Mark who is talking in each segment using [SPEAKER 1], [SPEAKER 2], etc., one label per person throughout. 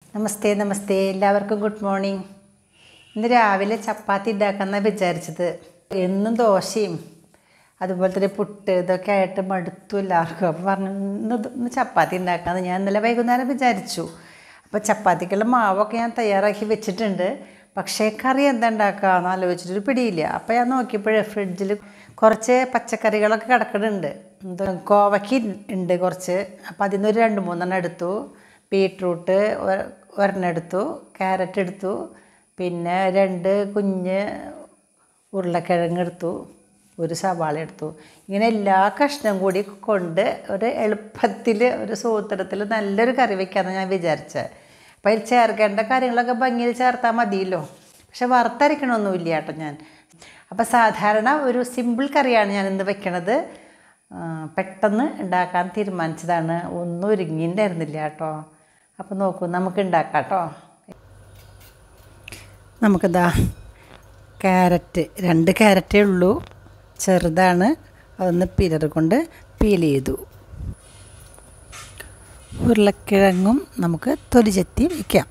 [SPEAKER 1] നമസ്തേ നമസ്തേ എല്ലാവർക്കും good morning ഇന്ന് രാവിലെ ചപ്പാത്തി ഉണ്ടാക്കാമെന്നാണ് വിചാരിച്ചത് എന്നും ദോശയും അതുപോലെ തന്നെ പുട്ട് ഇതൊക്കെ ആയിട്ട് മടുത്തു എല്ലാവർക്കും അപ്പോൾ പറഞ്ഞു ഇന്ന് ഇത് ഇന്ന് ചപ്പാത്തി ഉണ്ടാക്കാമെന്ന് ഞാൻ ഇന്നലെ വൈകുന്നേരം വിചാരിച്ചു അപ്പോൾ ചപ്പാത്തിക്കുള്ള മാവൊക്കെ ഞാൻ തയ്യാറാക്കി വെച്ചിട്ടുണ്ട് പക്ഷേ കറി എന്താ ഉണ്ടാക്കാമെന്ന് ആലോചിച്ചിട്ടൊരു പിടിയില്ല അപ്പോൾ ഞാൻ നോക്കിയപ്പോഴേ ഫ്രിഡ്ജിൽ കുറച്ച് പച്ചക്കറികളൊക്കെ കിടക്കുന്നുണ്ട് എന്താ കോവയ്ക്ക് ഉണ്ട് കുറച്ച് അപ്പോൾ അതിൽ നിന്ന് ഒരു രണ്ട് മൂന്നെണ്ണം എടുത്തു ബീട്രൂട്ട് ഒ- ഒരെണ്ണം എടുത്തു ക്യാരറ്റ് എടുത്തു പിന്നെ രണ്ട് കുഞ്ഞ് ഉരുളക്കിഴങ്ങ് എടുത്തു ഒരു സവാള എടുത്തു ഇങ്ങനെ എല്ലാ കഷ്ണം കൂടി കൊണ്ട് ഒരു എളുപ്പത്തിൽ ഒരു സൂത്രത്തിൽ നല്ലൊരു കറി വയ്ക്കാമെന്ന് ഞാൻ വിചാരിച്ചത് അപ്പോൾ അതിൽ ചേർക്കേണ്ട കാര്യങ്ങളൊക്കെ ഭംഗിയിൽ ചേർത്താൽ മതിയല്ലോ പക്ഷെ വറുത്തരയ്ക്കണമൊന്നുമില്ല കേട്ടോ ഞാൻ അപ്പോൾ സാധാരണ ഒരു സിമ്പിൾ കറിയാണ് ഞാൻ ഇന്ന് വെക്കണത് ആ, പെട്ടെന്ന് ഉണ്ടാക്കാൻ തീരുമാനിച്ചതാണ് ഒന്നും ഒരുങ്ങിയിട്ടുണ്ടായിരുന്നില്ല കേട്ടോ അപ്പോൾ നോക്കൂ നമുക്ക് ഉണ്ടാക്കാം കേട്ടോ നമുക്കിതാ ക്യാരറ്റ് രണ്ട് ക്യാരറ്റേ ഉള്ളൂ ചെറുതാണ് അതൊന്ന് പിലർ കൊണ്ട് പീൽ ചെയ്തു ഉരുളക്കിഴങ്ങും നമുക്ക് തൊലി ചെത്തി വയ്ക്കാം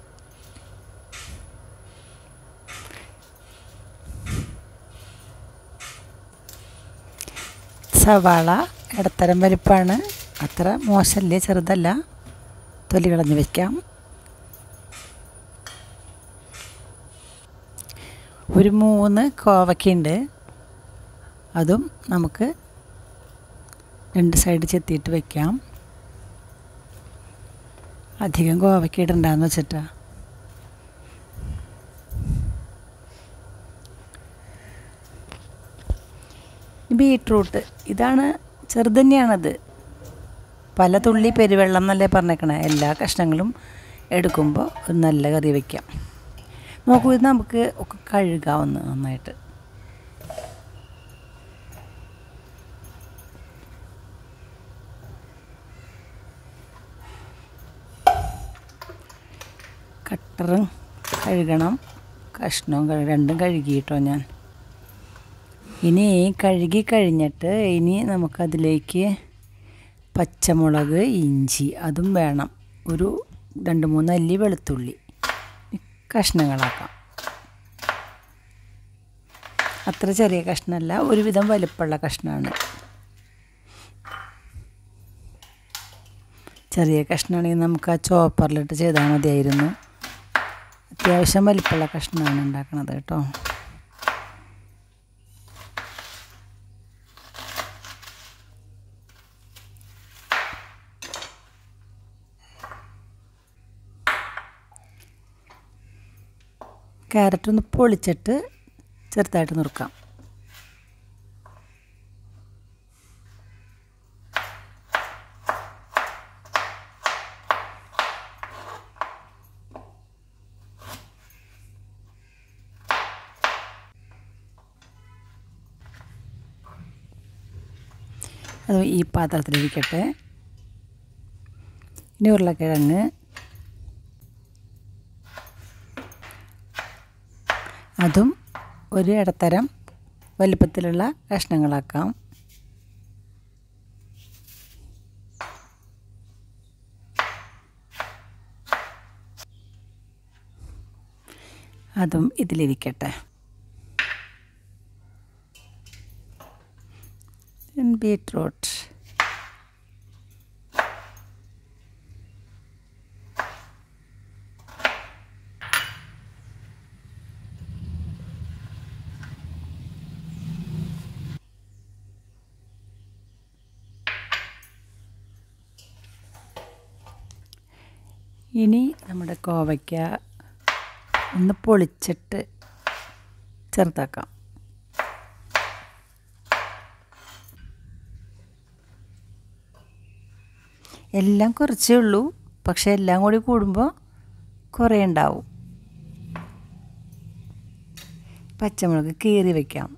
[SPEAKER 1] സവാള ഇടത്തരം വലിപ്പമാണ് അത്ര മോശമല്ലേ ചെറുതല്ല തൊലി കളഞ്ഞ് വയ്ക്കാം ഒരു മൂന്ന് കോവയ്ക്കുണ്ട് അതും നമുക്ക് രണ്ട് സൈഡ് ചെത്തിയിട്ട് വയ്ക്കാം അധികം കോവയ്ക്ക ഇടണ്ടെന്ന് വെച്ചിട്ടാ ബീട്രൂട്ട് ഇതാണ് ചെറുത് തന്നെയാണത് പല തുള്ളി പെരുവെള്ളം എന്നല്ലേ പറഞ്ഞേക്കണേ എല്ലാ കഷ്ണങ്ങളും എടുക്കുമ്പോൾ ഒരു നല്ല കറി വയ്ക്കാം നോക്കൂ ഇത് നമുക്ക് ഒക്കെ കഴുകാവുന്ന നന്നായിട്ട് കട്ടറും കഴുകണം കഷ്ണവും കഴു രണ്ടും കഴുകിയിട്ടോ ഞാൻ ഇനി കഴുകി കഴിഞ്ഞിട്ട് ഇനി നമുക്കതിലേക്ക് പച്ചമുളക് ഇഞ്ചി അതും വേണം ഒരു രണ്ട് മൂന്ന് അല്ലി വെളുത്തുള്ളി കഷ്ണങ്ങളാക്കാം അത്ര ചെറിയ കഷ്ണമല്ല ഒരുവിധം വലുപ്പമുള്ള കഷ്ണമാണ് ചെറിയ കഷ്ണമാണെങ്കിൽ നമുക്ക് ആ ചോപ്പറിലിട്ട് ചെയ്താൽ മതിയായിരുന്നു അത്യാവശ്യം വലിപ്പമുള്ള കഷ്ണമാണ് ഉണ്ടാക്കണത് കേട്ടോ ക്യാരറ്റ് ഒന്ന് പൊളിച്ചിട്ട് ചെറുതായിട്ട് നുറുക്കാം അത് ഈ പാത്രത്തിലിരിക്കട്ടെ ഇനി ഉരുളക്കിഴങ്ങ് അതും ഒരു ഇടത്തരം വലിപ്പത്തിലുള്ള കഷ്ണങ്ങളാക്കാം അതും ഇതിലിരിക്കട്ടെ ബീട്രൂട്ട് ഇനി നമ്മുടെ കോവയ്ക്ക ഒന്ന് പൊളിച്ചിട്ട് ചെറുതാക്കാം എല്ലാം കുറച്ചേ ഉള്ളൂ പക്ഷേ എല്ലാം കൂടി കൂടുമ്പോൾ കുറേ ഉണ്ടാവും പച്ചമുളക് കീറി വയ്ക്കാം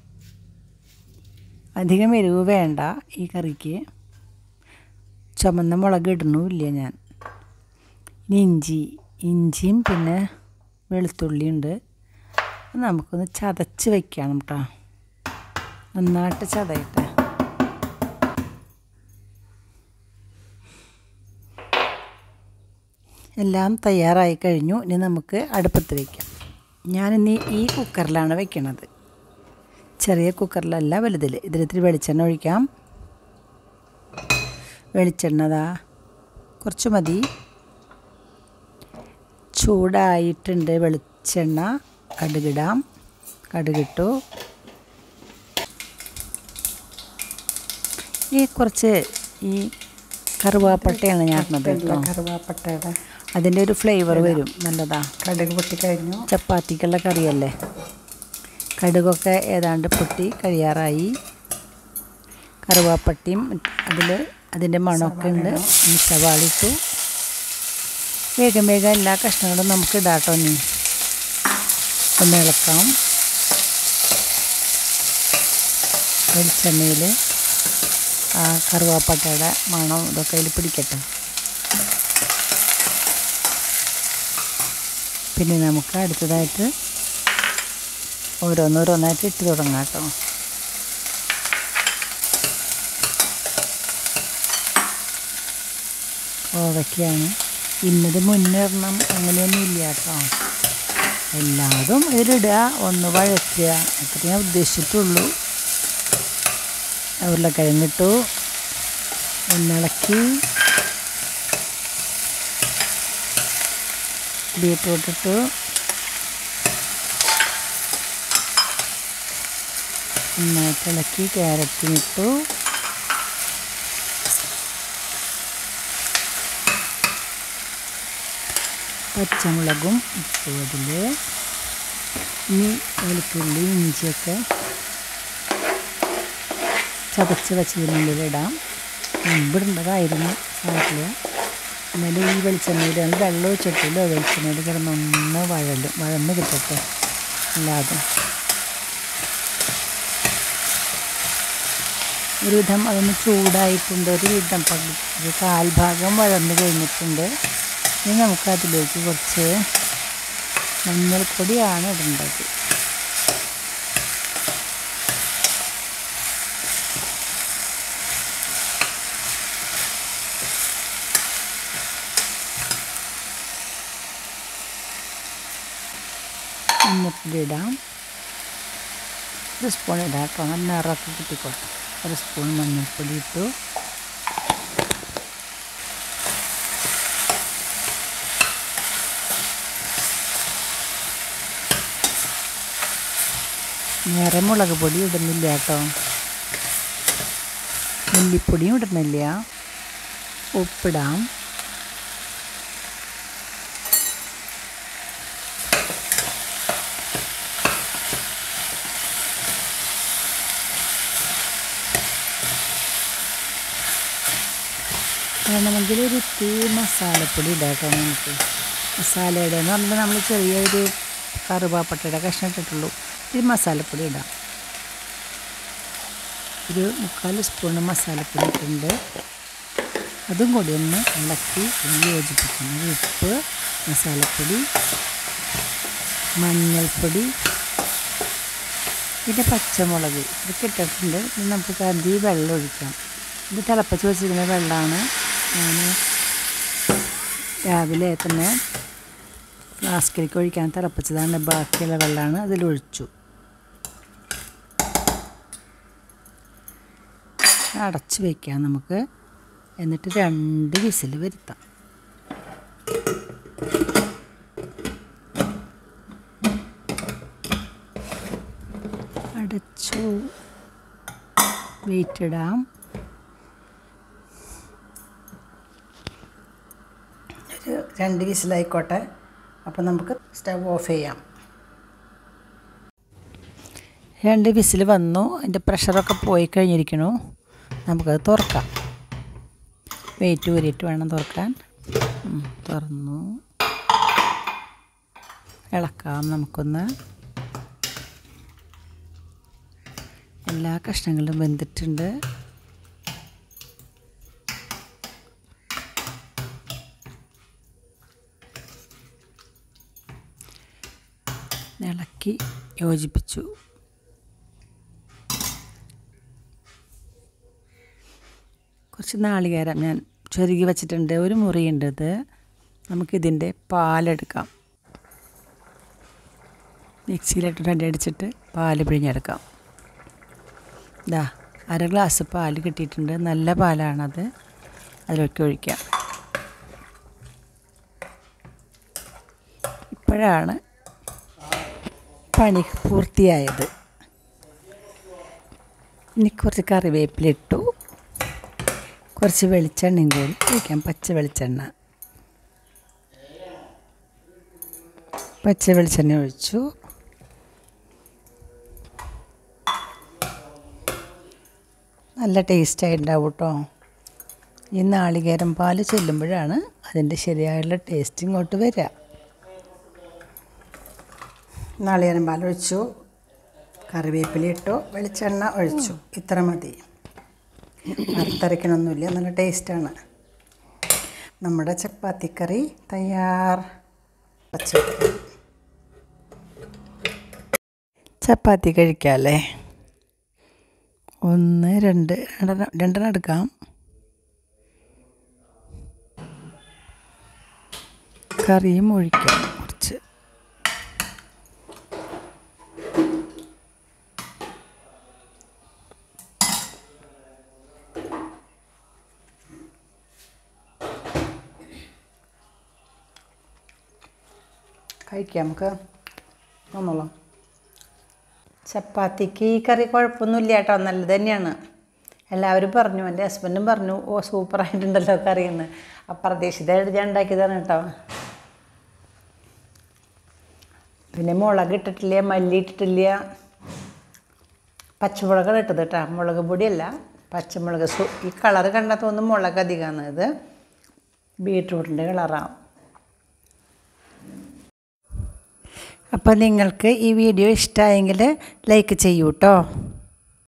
[SPEAKER 1] അധികം എരിവ് വേണ്ട ഈ കറിക്ക് ചുമന്ന മുളക് ഇടണമില്ല ഞാൻ ഇനി ഇഞ്ചി ഇഞ്ചിയും പിന്നെ വെളുത്തുള്ളിയുണ്ട് അത് നമുക്കൊന്ന് ചതച്ച് വയ്ക്കണം കേട്ടോ നന്നായിട്ട് ചതയട്ടെ എല്ലാം തയ്യാറായി കഴിഞ്ഞു ഇനി നമുക്ക് അടുപ്പത്ത് വയ്ക്കാം ഞാനിന്ന് ഈ കുക്കറിലാണ് വെക്കണത് ചെറിയ കുക്കറിലല്ല വലുതിൽ ഇതിലിത്തിരി വെളിച്ചെണ്ണ ഒഴിക്കാം വെളിച്ചെണ്ണതാ കുറച്ച് മതി ചൂടായിട്ടുണ്ട് വെളിച്ചെണ്ണ കടുകിടാം കടുകിട്ടു ഈ കുറച്ച് ഈ കറുവാപ്പട്ടയാണ് ഞാൻ ഇടുന്നത് കേട്ടോ
[SPEAKER 2] കറുവാപ്പട്ടയുടെ
[SPEAKER 1] അതിൻ്റെ ഒരു ഫ്ലേവർ വരും നല്ലതാ
[SPEAKER 2] കടുക് പൊട്ടിക്കഴിഞ്ഞു
[SPEAKER 1] ചപ്പാത്തിക്കുള്ള കറിയല്ലേ കടുകൊക്കെ ഏതാണ്ട് പൊട്ടി കഴിയാറായി കറുവാപ്പട്ടിയും അതിൽ അതിൻ്റെ മണമൊക്കെ ഉണ്ട് ഇനി സവാള ഇട്ടു വേഗം വേഗം എല്ലാ കഷ്ണങ്ങളും നമുക്ക് ഇടാട്ടോ ഇനി ഒന്ന് ഇളക്കാം വെളിച്ചെണ്ണയിൽ ആ കറുവാപ്പട്ടയുടെ മണം ഇതൊക്കെ അതിൽ പിടിക്കട്ടെ പിന്നെ നമുക്ക് അടുത്തതായിട്ട് ഓരോന്നോരോന്നായിട്ട് ഇട്ട് തുടങ്ങാം കേട്ടോ കോവയ്ക്കാണ് ഇന്നത് മുന്നേറണം അങ്ങനെയൊന്നും ഇല്ല കേട്ടോ എല്ലാതും ഇതിലിടുക ഒന്ന് വഴറ്റുക അത്ര ഞാൻ ഉദ്ദേശിച്ചിട്ടുള്ളൂ ഉരുളക്കിഴങ്ങിട്ടു ഒന്നിളക്കി ബീറ്റ്റൂട്ട് ഇട്ടു നന്നായിട്ട് ഇളക്കി ക്യാരറ്റിനിട്ടു പച്ചമുളകും ഇട്ടു അതിൽ ഇനി വെളുത്തുള്ളി ഇഞ്ചിയൊക്കെ ചതച്ച് വെച്ചതിനുള്ളിലിടാം മുമ്പിടേണ്ടതായിരുന്നു സാരില്ല എന്നാലും ഈ വെളിച്ചെണ്ണയിൽ ഒന്ന് വെള്ളം ഒഴിച്ചിട്ടില്ലോ വെളിച്ചെണ്ണയിൽ കിടന്നൊന്ന് വഴലും വഴന്ന് കിട്ടട്ടെ അല്ലാതെ ഒരുവിധം അതൊന്ന് ചൂടായിട്ടുണ്ട് ഒരു വിധം പകുതി ഒരു കാൽഭാഗം വഴന്ന് കഴിഞ്ഞിട്ടുണ്ട് ഇനി നമുക്ക് അതിലേക്ക് കുറച്ച് മഞ്ഞൾപ്പൊടിയാണ് ഇടേണ്ടത് മഞ്ഞൾപ്പൊടി ഇടാം ഒരു സ്പൂൺ ഇടാം കേട്ടോ നല്ല നിറമൊക്കെ കിട്ടിക്കോട്ടെ ഒരു സ്പൂൺ മഞ്ഞൾപ്പൊടി ഇട്ടു വേറെ മുളക് പൊടി ഇടുന്നില്ല കേട്ടോ മല്ലിപ്പൊടിയും ഇടുന്നില്ല ഉപ്പിടാം വേണമെങ്കിൽ ഒരു ഇത്തിരി മസാലപ്പൊടി ഇടാം കേട്ടോ നമുക്ക് മസാലയുടെ എന്ന് പറയുമ്പോൾ നമ്മൾ ചെറിയൊരു കറുവാപ്പട്ടയുടെ കഷ്ണം ഇട്ടിട്ടുള്ളൂ ഇത്തിരി മസാലപ്പൊടി ഇടാം ഒരു മുക്കാൽ സ്പൂൺ മസാലപ്പൊടി ഇട്ടിട്ടുണ്ട് അതും കൂടി ഒന്ന് ഇളക്കി ഒന്ന് യോജിപ്പിക്കണം ഉപ്പ് മസാലപ്പൊടി മഞ്ഞൾപ്പൊടി പിന്നെ പച്ചമുളക് ഇതൊക്കെ ഇട്ടിട്ടുണ്ട് ഇനി നമുക്ക് കരുതി വെള്ളം ഒഴിക്കാം ഇത് തിളപ്പിച്ച് വെച്ചിരിക്കുന്ന വെള്ളമാണ് ഞാൻ രാവിലെ തന്നെ ഫ്ലാസ്കിലേക്ക് ഒഴിക്കാൻ തിളപ്പിച്ചതാണ് ബാക്കിയുള്ള വെള്ളമാണ് അതിലൊഴിച്ചു അടച്ച് വയ്ക്കാം നമുക്ക് എന്നിട്ട് രണ്ട് വിസിൽ വരുത്താം അടച്ചു വെയിറ്റ് ഇടാം ഒരു രണ്ട് വിസിലായിക്കോട്ടെ അപ്പോൾ നമുക്ക് സ്റ്റവ് ഓഫ് ചെയ്യാം രണ്ട് വിസിൽ വന്നു അതിൻ്റെ പ്രഷറൊക്കെ പോയി കഴിഞ്ഞിരിക്കണു നമുക്കത് തുറക്കാം വെയിറ്റ് ഊരിയിട്ട് വേണം തുറക്കാൻ ഉം, തുറന്നു ഇളക്കാം നമുക്കൊന്ന് എല്ലാ കഷ്ണങ്ങളും വെന്തിട്ടുണ്ട് ഇളക്കി യോജിപ്പിച്ചു കുറച്ച് നാളികേരം ഞാൻ ചൊരുകി വെച്ചിട്ടുണ്ട് ഒരു മുറിയുണ്ട് ഇത്
[SPEAKER 2] നമുക്കിതിൻ്റെ പാലെടുക്കാം മിക്സിയിലിട്ട് രണ്ട് അടിച്ചിട്ട് പാല് പിഴിഞ്ഞെടുക്കാം ഇതാ അര ഗ്ലാസ് പാല് കിട്ടിയിട്ടുണ്ട് നല്ല പാലാണത് അതിലേക്ക് ഒഴിക്കാം ഇപ്പോഴാണ് പണി പൂർത്തിയായത് ഇനി കുറച്ച് കറിവേപ്പില ഇട്ടു കുറച്ച് വെളിച്ചെണ്ണയും കൂടി ഒഴിക്കാം പച്ച വെളിച്ചെണ്ണ പച്ച വെളിച്ചെണ്ണ ഒഴിച്ചു നല്ല ടേസ്റ്റായി ഉണ്ടാവും കേട്ടോ ഈ നാളികേരം പാല് ചെല്ലുമ്പോഴാണ് അതിൻ്റെ ശരിയായുള്ള ടേസ്റ്റ് ഇങ്ങോട്ട് വരിക
[SPEAKER 1] നാളികേരം പാൽ ഒഴിച്ചു കറിവേപ്പില ഇട്ടു വെളിച്ചെണ്ണ ഒഴിച്ചു ഇത്ര മതി വറുത്തരയ്ക്കണമൊന്നുമില്ല നല്ല ടേസ്റ്റാണ് നമ്മുടെ ചപ്പാത്തിക്കറി തയ്യാർ പച്ചക്കറി
[SPEAKER 2] ചപ്പാത്തി കഴിക്കാമല്ലേ ഒന്ന് രണ്ട് രണ്ടെണ്ണം രണ്ടെണ്ണം എടുക്കാം കറിയും ഒഴിക്കാം കുറച്ച്
[SPEAKER 1] കഴിക്കാം നമുക്ക് വന്നോളാം ചപ്പാത്തിക്ക് ഈ കറി കുഴപ്പമൊന്നുമില്ല കേട്ടോ നല്ലത് തന്നെയാണ് എല്ലാവരും പറഞ്ഞു എൻ്റെ ഹസ്ബൻഡും പറഞ്ഞു ഓ സൂപ്പറായിട്ടുണ്ടല്ലോ കറി എന്ന് അപ്രതീക്ഷിതമായിട്ട് ഞാൻ ഉണ്ടാക്കിയതാണ് കേട്ടോ പിന്നെ മുളക് ഇട്ടിട്ടില്ല മല്ലി ഇട്ടിട്ടില്ല പച്ചമുളകാണ് ഇട്ടത് കേട്ടോ മുളക് പൊടിയല്ല പച്ചമുളക് സു ഈ കളറ് കണ്ടാൽ തോന്നുന്നു മുളക് അധികമാണ് ഇത് ബീട്രൂട്ടിൻ്റെ കളറാണ്
[SPEAKER 2] അപ്പോൾ നിങ്ങൾക്ക് ഈ വീഡിയോ ഇഷ്ടമായെങ്കിൽ ലൈക്ക് ചെയ്യൂ കേട്ടോ